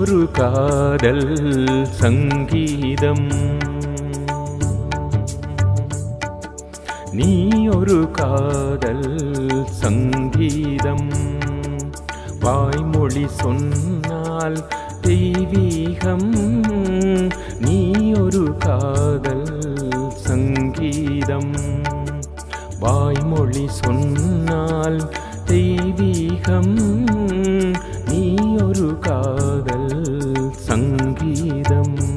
ஒரு காதல் சங்கீதம் நீ ஒரு காதல் சங்கீதம் வாய்மொழி சொன்னால் தெய்வீகம் நீ ஒரு காதல் சங்கீதம் வாய்மொழி சொன்னால் தெய்வீகம் நீ ஒரு காதல் சங்கீதம்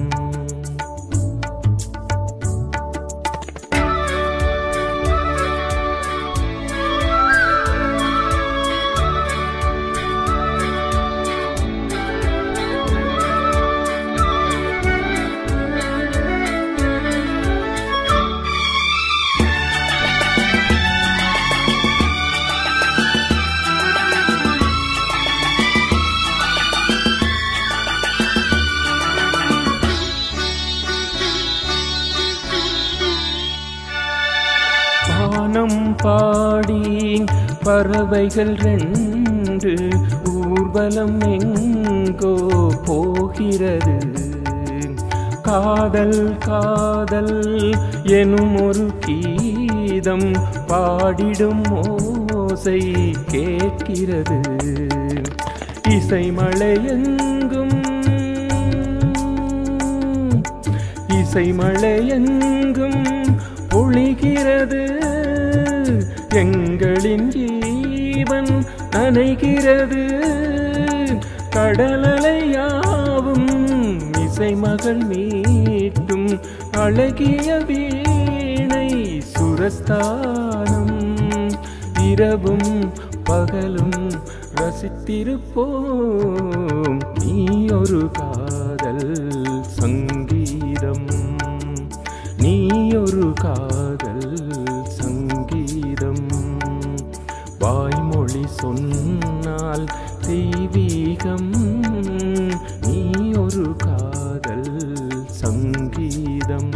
வானம் பாடி பறவைகள் ரெண்டு ஊர்வலம் எங்கோ போகிறது காதல் காதல் எனும் ஒரு கீதம் பாடிடும் ஓசை கேட்கிறது இசை மழையெங்கும் இசை மழையெங்கும் பொழிகிறது எங்களின் ஜீவன் நனைகிறது கடலலையாவும் இசை மகள் மீட்டும் அழகிய வீணை சுரஸ்தானம் இரவும் பகலும் ரசித்திருப்போம் நீ ஒரு காதல் சங்கீதம் நீ ஒரு காதல் சங்கீதம் வாய்மொழி சொன்னால் தெய்வீகம் நீ ஒரு காதல் சங்கீதம்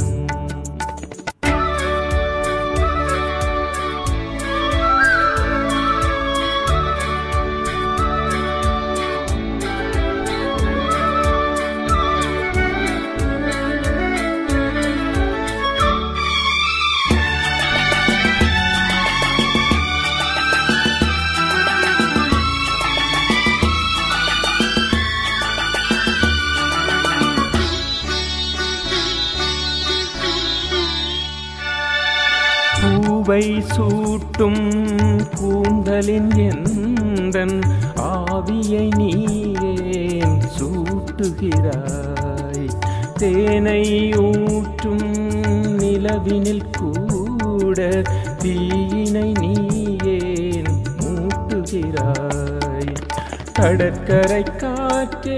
பூவை சூட்டும் கூந்தலின் எந்தன் ஆவியை நீயேன் சூட்டுகிறாய் தேனை ஊற்றும் நிலவினில் கூட தீயினை நீயேன் மூட்டுகிறாய் கடற்கரை காற்றே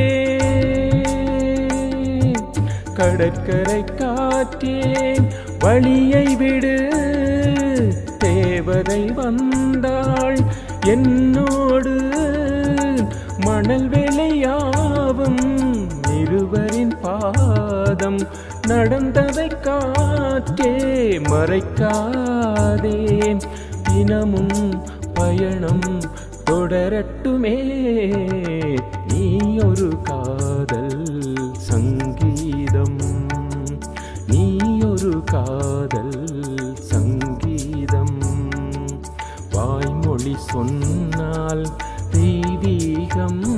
கடற்கரை காற்றே வழியை விடு தேவதை வந்தாள் என்னோடு மணல் வேலையாவும் இருவரின் பாதம் நடந்ததை காற்றே மறைக்காதே தினமும் பயணம் தொடரட்டுமே நீ ஒரு காதல் சங்கீதம் நீ ஒரு காதல் சங்கீதம் வாய்மொழி சொன்னால் தெய்வீகம்